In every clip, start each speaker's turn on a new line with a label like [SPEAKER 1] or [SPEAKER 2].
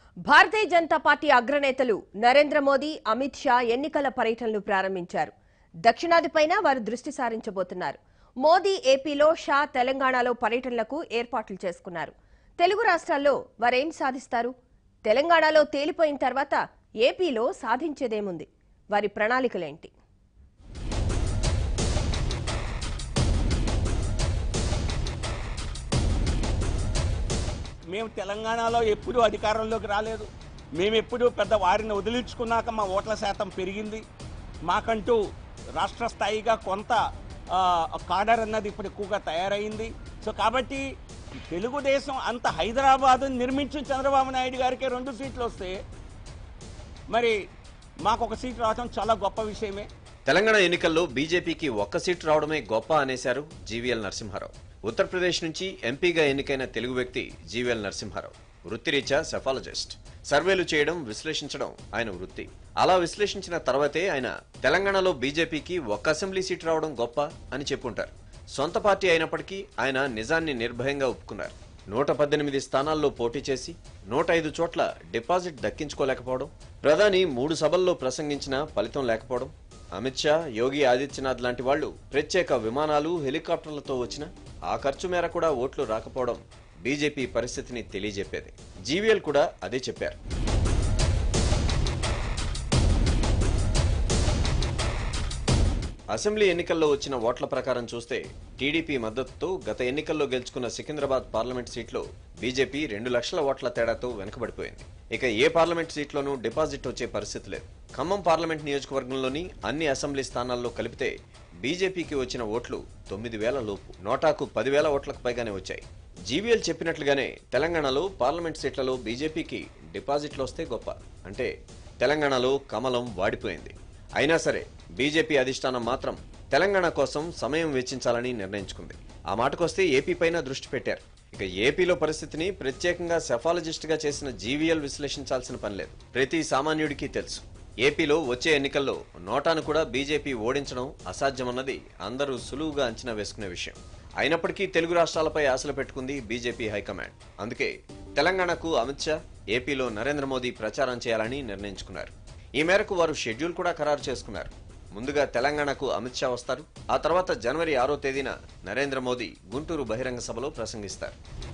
[SPEAKER 1] భారతీయ Janata Party అగ్రనేతలు నరేంద్ర మోదీ అమిత్ షా ఎన్నికల పర్యటనలు ప్రారంభించారు దక్షిణాదిపైన వారు దృష్టి సారించబోతున్నారు మోదీ ఏపీలో షా తెలంగాణలో పర్యటనలకు ఏర్పాట్లు చేసుకున్నారు తెలుగు రాష్ట్రాల్లో వారేం సాధిస్తారు తెలంగాణలో తేలిపోయిన తర్వాత ఏపీలో సాధించేదేముంది వారి ప్రణాళికలేంటి
[SPEAKER 2] మేము తెలంగాణలో ఎప్పుడూ అధికారంలోకి రాలేదు మేము ఎప్పుడూ పెద్ద వారిని వదిలించుకున్నాక మా ఓట్ల శాతం పెరిగింది మాకంటూ రాష్ట్ర స్థాయిగా కొంత ఆ, కాడర్ అన్నది ఇప్పుడు ఎక్కువగా తయారైంది సో కాబట్టి తెలుగుదేశం అంత హైదరాబాద్ నిర్మించిన చంద్రబాబు నాయుడు గారికి రెండు సీట్లు వస్తే మరి మాకు ఒక సీట్ రావడం చాలా గొప్ప విషయమే
[SPEAKER 3] తెలంగాణ ఎన్నికల్లో బీజేపీకి ఒక్క సీటు రావడమే గొప్ప అనేశారు జీవీఎల్ నరసింహారావు ఉత్తరప్రదేశ్ నుంచి ఎంపీగా ఎన్నికైన తెలుగు వ్యక్తి జీవీఎల్ నరసింహారావు వృత్తిరీత్యా సెఫాలజిస్ట్ సర్వేలు చేయడం విశ్లేషించడం ఆయన వృత్తి అలా విశ్లేషించిన తర్వాతే ఆయన తెలంగాణలో బీజేపీకి ఒక్క అసెంబ్లీ సీటు రావడం గొప్ప అని చెప్పుంటారు సొంత పార్టీ అయినప్పటికీ ఆయన నిజాన్ని నిర్భయంగా ఒప్పుకున్నారు నూట పద్దెనిమిది స్థానాల్లో పోటీ చేసి నూట ఐదు చోట్ల డిపాజిట్ దక్కించుకోలేకపోవడం ప్రధాని మూడు సభల్లో ప్రసంగించినా ఫలితం లేకపోవడం అమిత్ షా యోగి ఆదిత్యనాథ్ లాంటి వాళ్ళు ప్రత్యేక విమానాలు హెలికాప్టర్లతో వచ్చిన ఆ ఖర్చు మేర కూడా ఓట్లు రాకపోవడం బీజేపీ పరిస్థితిని తెలియజెప్పేది జీవీఎల్ కూడా అదే చెప్పారు అసెంబ్లీ ఎన్నికల్లో వచ్చిన ఓట్ల ప్రకారం చూస్తే టీడీపీ మద్దతుతో గత ఎన్నికల్లో గెలుచుకున్న సికింద్రాబాద్ పార్లమెంట్ సీట్లో బీజేపీ రెండు లక్షల ఓట్ల తేడాతో వెనుకబడిపోయింది ఇక ఏ పార్లమెంట్ సీట్లోనూ డిపాజిట్ వచ్చే పరిస్థితి లేదు ఖమ్మం పార్లమెంట్ నియోజకవర్గంలోని అన్ని అసెంబ్లీ స్థానాల్లో కలిపితే బీజేపీకి వచ్చిన ఓట్లు తొమ్మిది వేల లోపు నోటాకు పదివేల ఓట్లకు పైగానే వచ్చాయి జీవీఎల్ చెప్పినట్లుగానే తెలంగాణలో పార్లమెంట్ సీట్లలో బీజేపీకి డిపాజిట్లు వస్తే గొప్ప అంటే తెలంగాణలో కమలం వాడిపోయింది అయినా సరే బీజేపీ అధిష్టానం మాత్రం తెలంగాణ కోసం సమయం వెచ్చించాలని నిర్ణయించుకుంది ఆ మాటకొస్తే ఏపీ పైన దృష్టి పెట్టారు ఇక ఏపీలో పరిస్థితిని ప్రత్యేకంగా సెఫాలజిస్ట్గా చేసిన జీవీఎల్ విశ్లేషించాల్సిన పని లేదు ప్రతి సామాన్యుడికి తెలుసు ఏపీలో వచ్చే ఎన్నికల్లో నోటాను కూడా బీజేపీ ఓడించడం అసాధ్యమన్నది అందరూ సులువుగా అంచనా వేసుకునే విషయం అయినప్పటికీ తెలుగు రాష్ట్రాలపై ఆశలు పెట్టుకుంది బీజేపీ హైకమాండ్ అందుకే తెలంగాణకు అమిత్ షా ఏపీలో నరేంద్ర మోదీ ప్రచారం చేయాలని నిర్ణయించుకున్నారు ఈ మేరకు వారు షెడ్యూల్ కూడా ఖరారు చేసుకున్నారు ముందుగా తెలంగాణకు అమిత్ షా వస్తారు ఆ తర్వాత జనవరి ఆరో తేదీన నరేంద్ర మోదీ గుంటూరు బహిరంగ సభలో ప్రసంగిస్తారు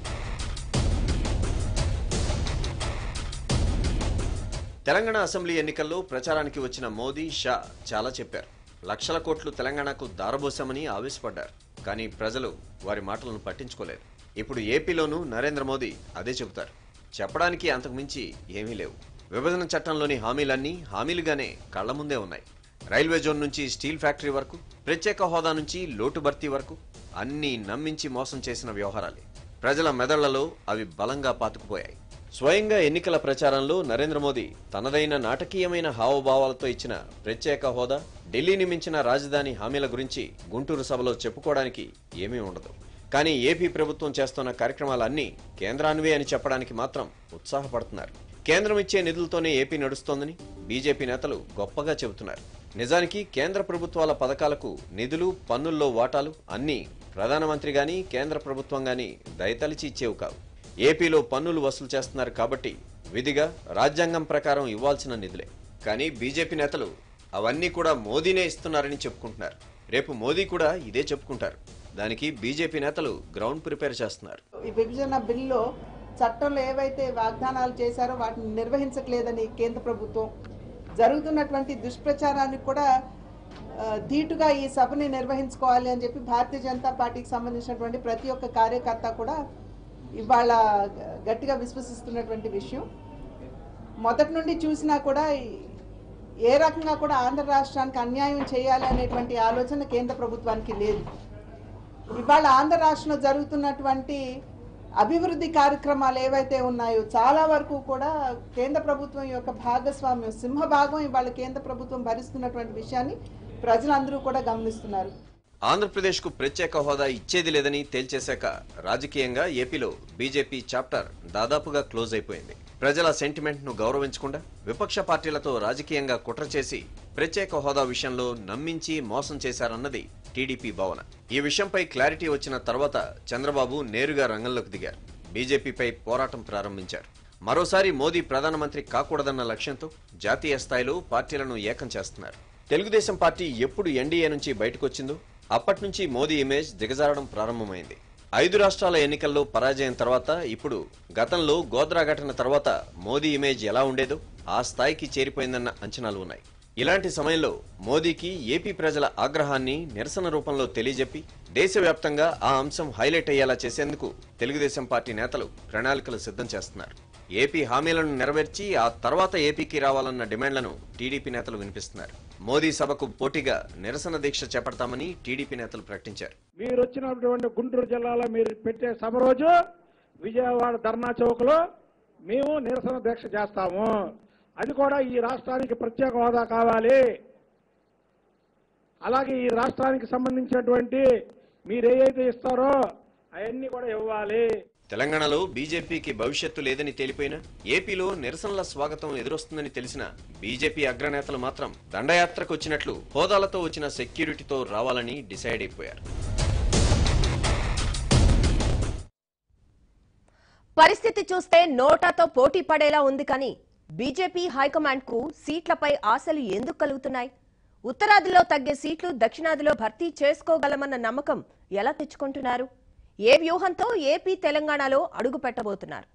[SPEAKER 3] తెలంగాణ అసెంబ్లీ ఎన్నికల్లో ప్రచారానికి వచ్చిన మోదీ షా చాలా చెప్పారు లక్షల కోట్లు తెలంగాణకు దారబోసామని ఆవేశపడ్డారు కానీ ప్రజలు వారి మాటలను పట్టించుకోలేదు ఇప్పుడు ఏపీలోనూ నరేంద్ర మోదీ అదే చెబుతారు చెప్పడానికి అంతకు మించి ఏమీ లేవు విభజన చట్టంలోని హామీలన్నీ హామీలుగానే కళ్ల ముందే ఉన్నాయి రైల్వే జోన్ నుంచి స్టీల్ ఫ్యాక్టరీ వరకు ప్రత్యేక హోదా నుంచి లోటు భర్తీ వరకు అన్నీ నమ్మించి మోసం చేసిన వ్యవహారాలే ప్రజల మెదళ్లలో అవి బలంగా పాతుకుపోయాయి స్వయంగా ఎన్నికల ప్రచారంలో నరేంద్ర మోదీ తనదైన నాటకీయమైన హావభావాలతో ఇచ్చిన ప్రత్యేక హోదా ఢిల్లీని మించిన రాజధాని హామీల గురించి గుంటూరు సభలో చెప్పుకోవడానికి ఏమీ ఉండదు కానీ ఏపీ ప్రభుత్వం చేస్తున్న కార్యక్రమాలన్నీ కేంద్రాన్వే అని చెప్పడానికి మాత్రం ఉత్సాహపడుతున్నారు కేంద్రం ఇచ్చే నిధులతోనే ఏపీ నడుస్తోందని బీజేపీ నేతలు గొప్పగా చెబుతున్నారు నిజానికి కేంద్ర ప్రభుత్వాల పథకాలకు నిధులు పన్నుల్లో వాటాలు అన్నీ ప్రధానమంత్రి గాని కేంద్ర ప్రభుత్వం గాని దయతలిచి ఇచ్చేవి కావు ఏపీలో పన్నులు వసూలు చేస్తున్నారు కాబట్టి విధిగా రాజ్యాంగం ప్రకారం ఇవ్వాల్సిన నిధులే కానీ బీజేపీ నేతలు అవన్నీ కూడా మోదీనే ఇస్తున్నారని చెప్పుకుంటున్నారు రేపు మోదీ కూడా ఇదే చెప్పుకుంటారు దానికి బీజేపీ నేతలు గ్రౌండ్ ప్రిపేర్ చేస్తున్నారు
[SPEAKER 4] ఈ విభజన బిల్లులో చట్టంలో ఏవైతే వాగ్దానాలు చేశారో వాటిని నిర్వహించట్లేదని కేంద్ర ప్రభుత్వం జరుగుతున్నటువంటి దుష్ప్రచారానికి కూడా ఆ, ధీటుగా ఈ సభని నిర్వహించుకోవాలి అని చెప్పి భారతీయ జనతా పార్టీకి సంబంధించినటువంటి ప్రతి ఒక్క కార్యకర్త కూడా ఇవాళ గట్టిగా విశ్వసిస్తున్నటువంటి విషయం మొదటి నుండి చూసినా కూడా ఈ- ఏ రకంగా కూడా ఆంధ్ర రాష్ట్రానికి అన్యాయం చేయాలి అనేటువంటి ఆలోచన కేంద్ర ప్రభుత్వానికి లేదు ఇవాళ ఆంధ్ర రాష్ట్రంలో జరుగుతున్నటువంటి అభివృద్ధి కార్యక్రమాలు ఏవైతే ఉన్నాయో చాలా వరకు కూడా కేంద్ర ప్రభుత్వం యొక్క భాగస్వామ్యం సింహభాగం ఇవాళ కేంద్ర ప్రభుత్వం భరిస్తున్నటువంటి విషయాన్ని ప్రజలందరూ కూడా గమనిస్తున్నారు
[SPEAKER 3] ఆంధ్రప్రదేశ్కు ప్రత్యేక హోదా ఇచ్చేది లేదని తేల్చేశాక రాజకీయంగా ఏపీలో బీజేపీ చాప్టర్ దాదాపుగా క్లోజ్ అయిపోయింది ప్రజల సెంటిమెంట్ ను గౌరవించకుండా విపక్ష పార్టీలతో రాజకీయంగా కుట్ర చేసి ప్రత్యేక హోదా విషయంలో నమ్మించి మోసం చేశారన్నది టీడీపీ భావన ఈ విషయంపై క్లారిటీ వచ్చిన తర్వాత చంద్రబాబు నేరుగా రంగంలోకి దిగారు బీజేపీపై పోరాటం ప్రారంభించారు మరోసారి మోదీ ప్రధానమంత్రి కాకూడదన్న లక్ష్యంతో జాతీయ స్థాయిలో పార్టీలను ఏకం చేస్తున్నారు తెలుగుదేశం పార్టీ ఎప్పుడు ఎన్డీఏ నుంచి బయటకొచ్చిందో అప్పటి నుంచి మోదీ ఇమేజ్ దిగజారడం ప్రారంభమైంది ఐదు రాష్ట్రాల ఎన్నికల్లో పరాజయం తర్వాత ఇప్పుడు గతంలో గోద్రా ఘటన తర్వాత మోదీ ఇమేజ్ ఎలా ఉండేదో ఆ స్థాయికి చేరిపోయిందన్న అంచనాలు ఉన్నాయి ఇలాంటి సమయంలో మోదీకి ఏపీ ప్రజల ఆగ్రహాన్ని నిరసన రూపంలో తెలియజెప్పి దేశవ్యాప్తంగా ఆ అంశం హైలైట్ అయ్యేలా చేసేందుకు తెలుగుదేశం పార్టీ నేతలు ప్రణాళికలు సిద్ధం చేస్తున్నారు ఏపీ హామీలను నెరవేర్చి ఆ తర్వాత ఏపీకి రావాలన్న డిమాండ్లను టీడీపీ నేతలు వినిపిస్తున్నారు మోదీ సభకు పోటీగా నిరసన దీక్ష చేపడతామని టీడీపీ నేతలు ప్రకటించారు
[SPEAKER 5] మీరు వచ్చినటువంటి గుంటూరు జిల్లాలో మీరు పెట్టే సభ రోజు విజయవాడ ధర్నా చౌక్ లో మేము నిరసన దీక్ష చేస్తాము అది కూడా ఈ రాష్ట్రానికి ప్రత్యేక హోదా కావాలి అలాగే ఈ రాష్ట్రానికి సంబంధించినటువంటి మీరు ఏదైతే ఇస్తారో అవన్నీ కూడా ఇవ్వాలి
[SPEAKER 3] తెలంగాణలో బీజేపీకి భవిష్యత్తు లేదని తేలిపోయినా ఏపీలో నిరసనల స్వాగతం ఎదురొస్తుందని తెలిసిన బీజేపీ అగ్రనేతలు మాత్రం దండయాత్రకు వచ్చినట్లు హోదాలతో వచ్చిన సెక్యూరిటీతో రావాలని డిసైడ్ అయిపోయారు
[SPEAKER 1] పరిస్థితి చూస్తే నోటాతో పోటీ పడేలా ఉంది కానీ బీజేపీ హైకమాండ్ కు సీట్లపై ఆశలు ఎందుకు కలుగుతున్నాయి ఉత్తరాదిలో తగ్గే సీట్లు దక్షిణాదిలో భర్తీ చేసుకోగలమన్న నమ్మకం ఎలా తెచ్చుకుంటున్నారు ఏ వ్యూహంతో ఏపీ తెలంగాణలో అడుగు పెట్టబోతున్నారు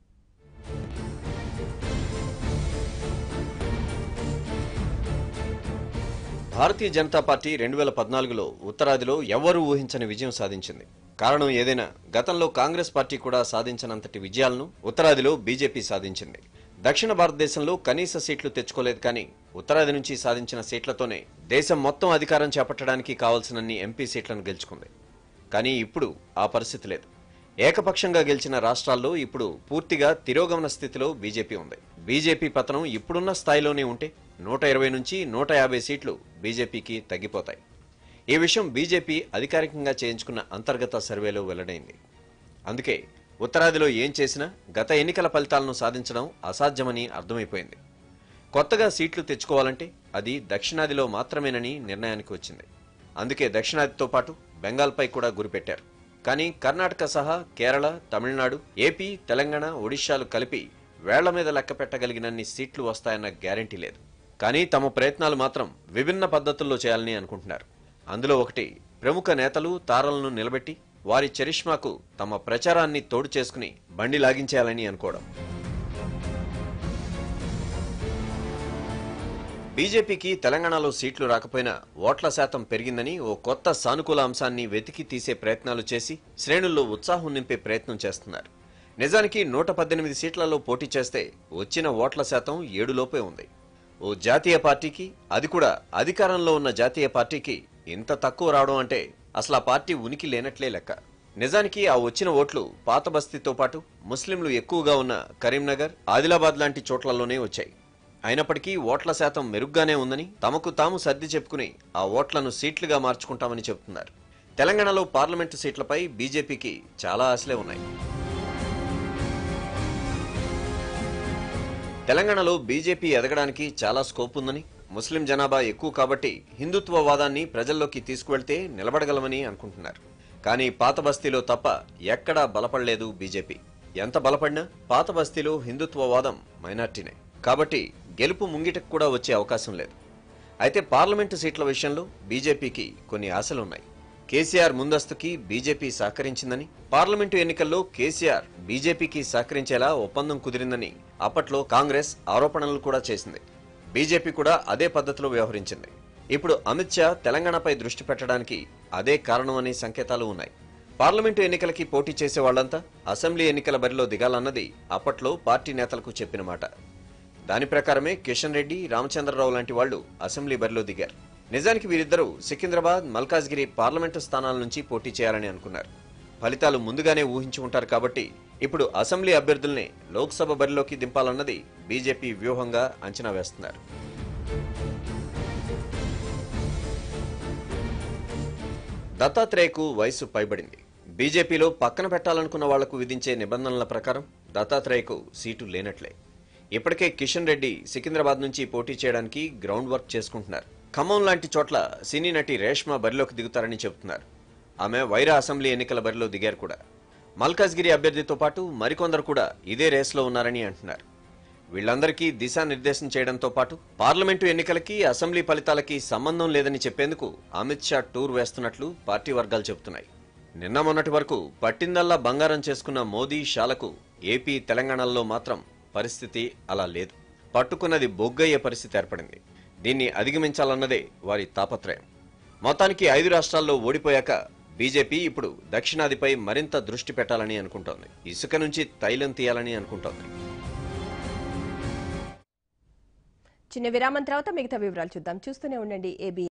[SPEAKER 3] భారతీయ జనతా పార్టీ రెండు వేల పద్నాలుగులో ఉత్తరాదిలో ఎవ్వరూ ఊహించని విజయం సాధించింది కారణం ఏదైనా గతంలో కాంగ్రెస్ పార్టీ కూడా సాధించనంతటి విజయాలను ఉత్తరాదిలో బీజేపీ సాధించింది దక్షిణ భారతదేశంలో కనీస సీట్లు తెచ్చుకోలేదు కానీ ఉత్తరాది నుంచి సాధించిన సీట్లతోనే దేశం మొత్తం అధికారం చేపట్టడానికి కావాల్సినన్ని ఎంపీ సీట్లను గెలుచుకుంది కానీ ఇప్పుడు ఆ పరిస్థితి లేదు ఏకపక్షంగా గెలిచిన రాష్ట్రాల్లో ఇప్పుడు పూర్తిగా తిరోగమన స్థితిలో బీజేపీ ఉంది బీజేపీ పతనం ఇప్పుడున్న స్థాయిలోనే ఉంటే నూట ఇరవై నుంచి నూట యాభై సీట్లు బీజేపీకి తగ్గిపోతాయి ఈ విషయం బీజేపీ అధికారికంగా చేయించుకున్న అంతర్గత సర్వేలో వెల్లడైంది అందుకే ఉత్తరాదిలో ఏం చేసినా గత ఎన్నికల ఫలితాలను సాధించడం అసాధ్యమని అర్థమైపోయింది కొత్తగా సీట్లు తెచ్చుకోవాలంటే అది దక్షిణాదిలో మాత్రమేనని నిర్ణయానికి వచ్చింది అందుకే దక్షిణాదితో పాటు బెంగాల్పై కూడా గురిపెట్టారు కానీ కర్ణాటక సహా కేరళ తమిళనాడు ఏపీ తెలంగాణ ఒడిశాలు కలిపి వేళ్ల మీద లెక్క పెట్టగలిగినన్ని సీట్లు వస్తాయన్న గ్యారెంటీ లేదు కానీ తమ ప్రయత్నాలు మాత్రం విభిన్న పద్ధతుల్లో చేయాలని అనుకుంటున్నారు అందులో ఒకటి ప్రముఖ నేతలు తారలను నిలబెట్టి వారి చరిష్మాకు తమ ప్రచారాన్ని తోడు చేసుకుని బండి లాగించేయాలని అనుకోవడం బీజేపీకి తెలంగాణలో సీట్లు రాకపోయినా ఓట్ల శాతం పెరిగిందని ఓ కొత్త సానుకూల అంశాన్ని వెతికి తీసే ప్రయత్నాలు చేసి శ్రేణుల్లో ఉత్సాహం నింపే ప్రయత్నం చేస్తున్నారు నిజానికి నూట పద్దెనిమిది సీట్లలో పోటీ చేస్తే వచ్చిన ఓట్ల శాతం ఏడులోపే ఉంది ఓ జాతీయ పార్టీకి అది కూడా అధికారంలో ఉన్న జాతీయ పార్టీకి ఇంత తక్కువ రావడం అంటే అసలు ఆ పార్టీ ఉనికి లేనట్లే లెక్క నిజానికి ఆ వచ్చిన ఓట్లు పాత బస్తీతో పాటు ముస్లింలు ఎక్కువగా ఉన్న కరీంనగర్ ఆదిలాబాద్ లాంటి చోట్లలోనే వచ్చాయి అయినప్పటికీ ఓట్ల శాతం మెరుగ్గానే ఉందని తమకు తాము సర్ది చెప్పుకుని ఆ ఓట్లను సీట్లుగా మార్చుకుంటామని చెబుతున్నారు తెలంగాణలో పార్లమెంటు సీట్లపై బీజేపీకి చాలా ఆశలే ఉన్నాయి తెలంగాణలో బీజేపీ ఎదగడానికి చాలా స్కోప్ ఉందని ముస్లిం జనాభా ఎక్కువ కాబట్టి హిందుత్వ వాదాన్ని ప్రజల్లోకి తీసుకువెళ్తే నిలబడగలమని అనుకుంటున్నారు కానీ పాత బస్తీలో తప్ప ఎక్కడా బలపడలేదు బీజేపీ ఎంత బలపడినా పాత బస్తీలో హిందుత్వ వాదం మైనార్టీనే కాబట్టి గెలుపు ముంగిటకు కూడా వచ్చే అవకాశం లేదు అయితే పార్లమెంటు సీట్ల విషయంలో బీజేపీకి కొన్ని ఆశలున్నాయి కేసీఆర్ ముందస్తుకి బీజేపీ సహకరించిందని పార్లమెంటు ఎన్నికల్లో కేసీఆర్ బీజేపీకి సహకరించేలా ఒప్పందం కుదిరిందని అప్పట్లో కాంగ్రెస్ ఆరోపణలు కూడా చేసింది బీజేపీ కూడా అదే పద్ధతిలో వ్యవహరించింది ఇప్పుడు అమిత్ షా తెలంగాణపై దృష్టి పెట్టడానికి అదే కారణమనే సంకేతాలు ఉన్నాయి పార్లమెంటు ఎన్నికలకి పోటీ చేసే వాళ్ళంతా అసెంబ్లీ ఎన్నికల బరిలో దిగాలన్నది అప్పట్లో పార్టీ నేతలకు చెప్పిన మాట దాని ప్రకారమే కిషన్ రెడ్డి రామచంద్రరావు లాంటి వాళ్ళు అసెంబ్లీ బరిలో దిగారు నిజానికి వీరిద్దరూ సికింద్రాబాద్ మల్కాజ్గిరి పార్లమెంటు స్థానాల నుంచి పోటీ చేయాలని అనుకున్నారు ఫలితాలు ముందుగానే ఊహించి ఉంటారు కాబట్టి ఇప్పుడు అసెంబ్లీ అభ్యర్థుల్ని లోక్సభ బరిలోకి దింపాలన్నది బీజేపీ వ్యూహంగా అంచనా వేస్తున్నారు దత్తాత్రేయకు వయసు పైబడింది బీజేపీలో పక్కన పెట్టాలనుకున్న వాళ్లకు విధించే నిబంధనల ప్రకారం దత్తాత్రేయకు సీటు లేనట్లే ఇప్పటికే కిషన్ రెడ్డి సికింద్రాబాద్ నుంచి పోటీ చేయడానికి గ్రౌండ్ వర్క్ చేసుకుంటున్నారు ఖమ్మం లాంటి చోట్ల సినీ నటి రేష్మ బరిలోకి దిగుతారని చెబుతున్నారు ఆమె వైరా అసెంబ్లీ ఎన్నికల బరిలో దిగారు కూడా మల్కాజ్గిరి అభ్యర్థితో పాటు మరికొందరు కూడా ఇదే రేసులో ఉన్నారని అంటున్నారు వీళ్ళందరికీ దిశానిర్దేశం చేయడంతో పాటు పార్లమెంటు ఎన్నికలకి అసెంబ్లీ ఫలితాలకి సంబంధం లేదని చెప్పేందుకు అమిత్ షా టూర్ వేస్తున్నట్లు పార్టీ వర్గాలు చెబుతున్నాయి నిన్న మొన్నటి వరకు పట్టిందల్లా బంగారం చేసుకున్న మోదీ షాలకు ఏపీ తెలంగాణలో మాత్రం పరిస్థితి అలా లేదు పట్టుకున్నది బొగ్గయ్యే పరిస్థితి ఏర్పడింది దీన్ని అధిగమించాలన్నదే వారి తాపత్రయం మొత్తానికి ఐదు రాష్ట్రాల్లో ఓడిపోయాక బీజేపీ ఇప్పుడు దక్షిణాదిపై మరింత దృష్టి పెట్టాలని అనుకుంటోంది ఇసుక నుంచి తైలం తీయాలని అనుకుంటోంది
[SPEAKER 1] చిన్న విరామం తర్వాత మిగతా వివరాలు చూద్దాం చూస్తూనే ఉండండి ఏబీ